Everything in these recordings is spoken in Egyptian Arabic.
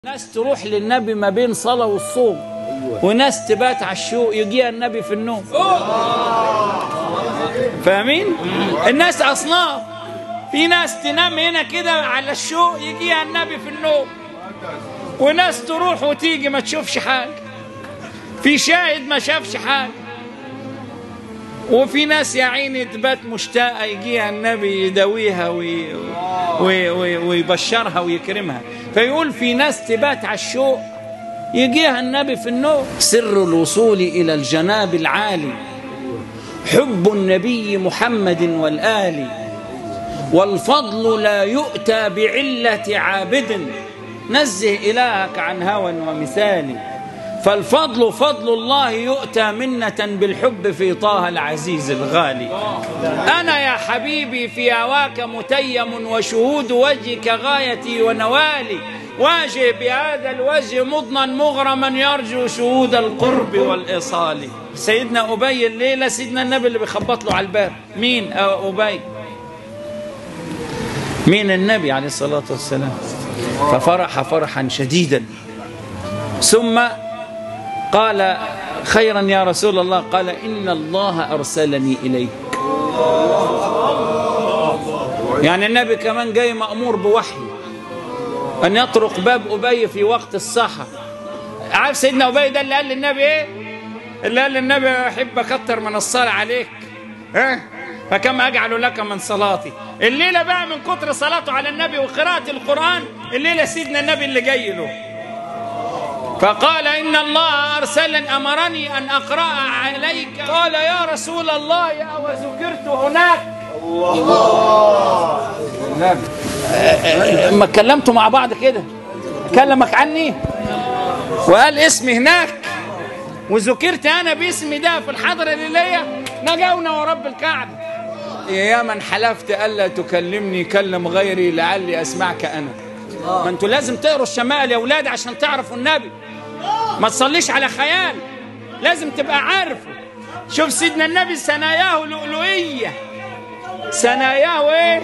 ناس تروح للنبي ما بين صلاة والصوم وناس تبات على الشوق يجيها النبي في النوم فاهمين الناس أصناف في ناس تنام هنا كده على الشوق يجيها النبي في النوم وناس تروح وتيجي ما تشوفش حاجة في شاهد ما شافش حاجة وفي ناس يا عيني تبات مشتاقة يجيها النبي يداويها وي وي وي ويبشرها ويكرمها فيقول في ناس تبات على الشوق يجيها النبي في النوم سر الوصول إلى الجناب العالي حب النبي محمد والآل والفضل لا يؤتى بعلة عابد نزه إلهك عن هوى ومثال فالفضل فضل الله يؤتى منة بالحب في طه العزيز الغالي أنا يا حبيبي في هواك متيم وشهود وجهك غايتي ونوالي واجه بهذا الوجه مضنا مغرما يرجو شهود القرب والإصال سيدنا أبي الليلة سيدنا النبي اللي بيخبط له على الباب مين أبي مين النبي عليه الصلاة والسلام ففرح فرحا شديدا ثم قال خيرا يا رسول الله قال إن الله أرسلني إليك يعني النبي كمان جاي مأمور بوحي أن يطرق باب أبي في وقت الصحة عارف سيدنا أبي ده اللي قال للنبي إيه اللي قال للنبي أحب أكتر من الصلاة عليك ها فكم أجعل لك من صلاتي الليلة بقى من كتر صلاته على النبي وقراءة القرآن الليلة سيدنا النبي اللي جاي له فقال إن الله أرسلني أمرني أن أقرأ عليك قال يا رسول الله يا وذكرت هناك الله ما اتكلمتوا مع بعض كده كلمك عني وقال اسمي هناك وذكرت أنا باسمي ده في الحضرة الليلية نجونا ورب الكعبة يا من حلفت ألا تكلمني كلم غيري لعلي أسمعك أنا ما انتوا لازم تقروا الشمائل يا أولاد عشان تعرفوا النبي ما تصليش على خيال لازم تبقى عارفه شوف سيدنا النبي ثناياه لؤلؤية ثناياه ايه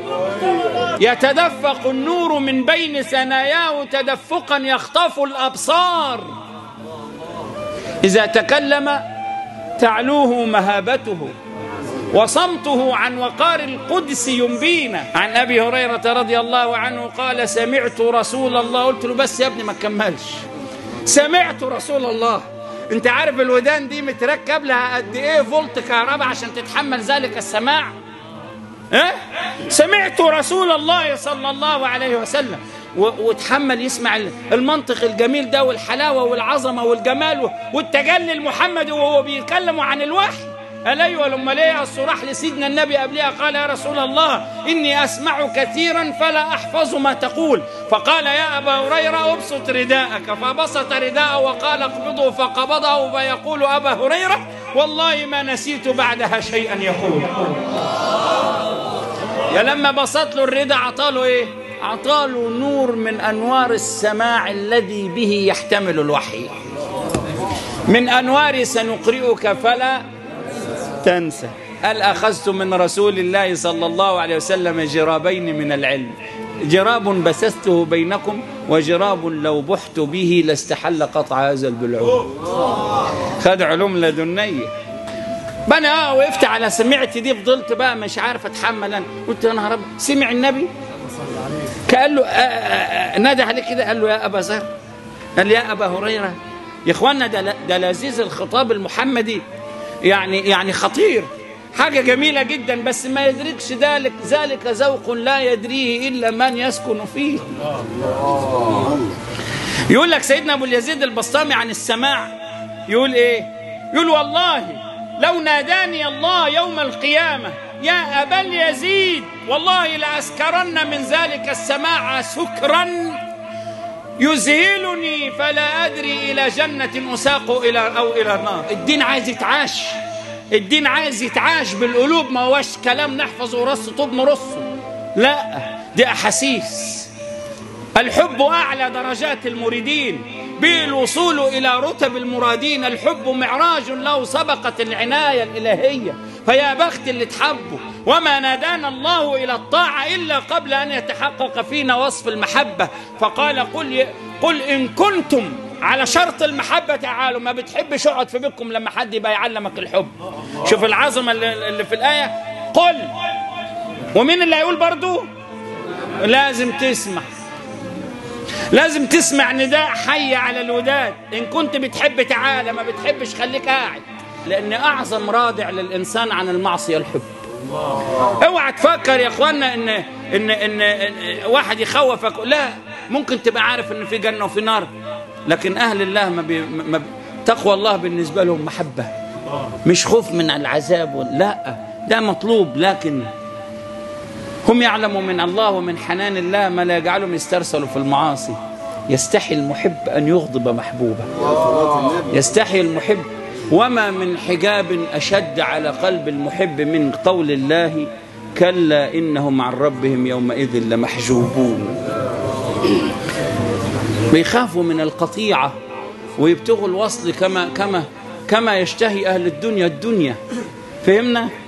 يتدفق النور من بين ثناياه تدفقا يخطف الأبصار إذا تكلم تعلوه مهابته وصمته عن وقار القدس ينبينا عن أبي هريرة رضي الله عنه قال سمعت رسول الله قلت له بس يا ابني ما تكملش سمعت رسول الله انت عارف الودان دي متركب لها قد ايه فولت كهرباء عشان تتحمل ذلك السماع اه؟ سمعت رسول الله صلى الله عليه وسلم وتحمل يسمع المنطق الجميل ده والحلاوة والعظمة والجمال والتجلي المحمدي وهو بيتكلم عن الوحي قال ايوه لما ليه الصراح لسيدنا النبي قبلها قال يا رسول الله اني اسمع كثيرا فلا احفظ ما تقول فقال يا ابا هريره ابسط رداءك فبسط رداءه وقال اقبضه فقبضه فيقول ابا هريره والله ما نسيت بعدها شيئا يقول يا لما بسط له الرداء عطاله ايه عطاله نور من انوار السماع الذي به يحتمل الوحي من انوار سنقرئك فلا تنسى هل أخذت من رسول الله صلى الله عليه وسلم جرابين من العلم جراب بسسته بينكم وجراب لو بحت به لاستحل قطع هذا البلعوم خد علوم لدنية بنا اه وقفت على سمعت دي فضلت بقى مش عارف اتحمل انا قلت يا نهار سمع النبي قال له نادى عليه كده قال له يا ابا ذر قال يا ابا هريره يا اخوانا ده, ده لذيذ الخطاب المحمدي يعني يعني خطير حاجة جميلة جدا بس ما يدركش ذلك ذلك ذوق لا يدريه إلا من يسكن فيه يقول لك سيدنا أبو اليزيد البسطامي عن السماع يقول إيه يقول والله لو ناداني الله يوم القيامة يا أبا اليزيد والله لأسكرن من ذلك السماع سكرا يذهلني فلا أدري إلى جنة أساق إلى أو إلى نار الدين عايز يتعاش الدين عايز يتعاش بالقلوب ما هوش كلام نحفظه ورص طوب نرصه لا دي أحاسيس الحب أعلى درجات المريدين به الوصول إلى رتب المرادين الحب معراج له سبقت العناية الإلهية فيا بخت اللي تحبه وما نادانا الله إلى الطاعة إلا قبل أن يتحقق فينا وصف المحبة فقال قل, قل إن كنتم على شرط المحبة تعالوا ما بتحبش اقعد في بيتكم لما حد يبقى يعلمك الحب شوف العظمة اللي في الآية قل ومين اللي هيقول برضو لازم تسمع لازم تسمع نداء حي على الوداد إن كنت بتحب تعالى ما بتحبش خليك قاعد لأن أعظم رادع للإنسان عن المعصية الحب اوعى تفكر يا اخوانا ان ان ان, إن واحد يخوفك لا ممكن تبقى عارف ان في جنه وفي نار لكن اهل الله ما, بي ما بي تقوى الله بالنسبه لهم محبه مش خوف من العذاب لا ده مطلوب لكن هم يعلموا من الله ومن حنان الله ما لا يجعلهم يسترسلوا في المعاصي يستحي المحب ان يغضب محبوبه يستحي المحب وما من حجاب أشد على قلب المحب من قول الله كلا إنهم عن ربهم يومئذ لمحجوبون بيخافوا من القطيعة ويبتغوا الوصل كما كما كما يشتهي أهل الدنيا الدنيا فهمنا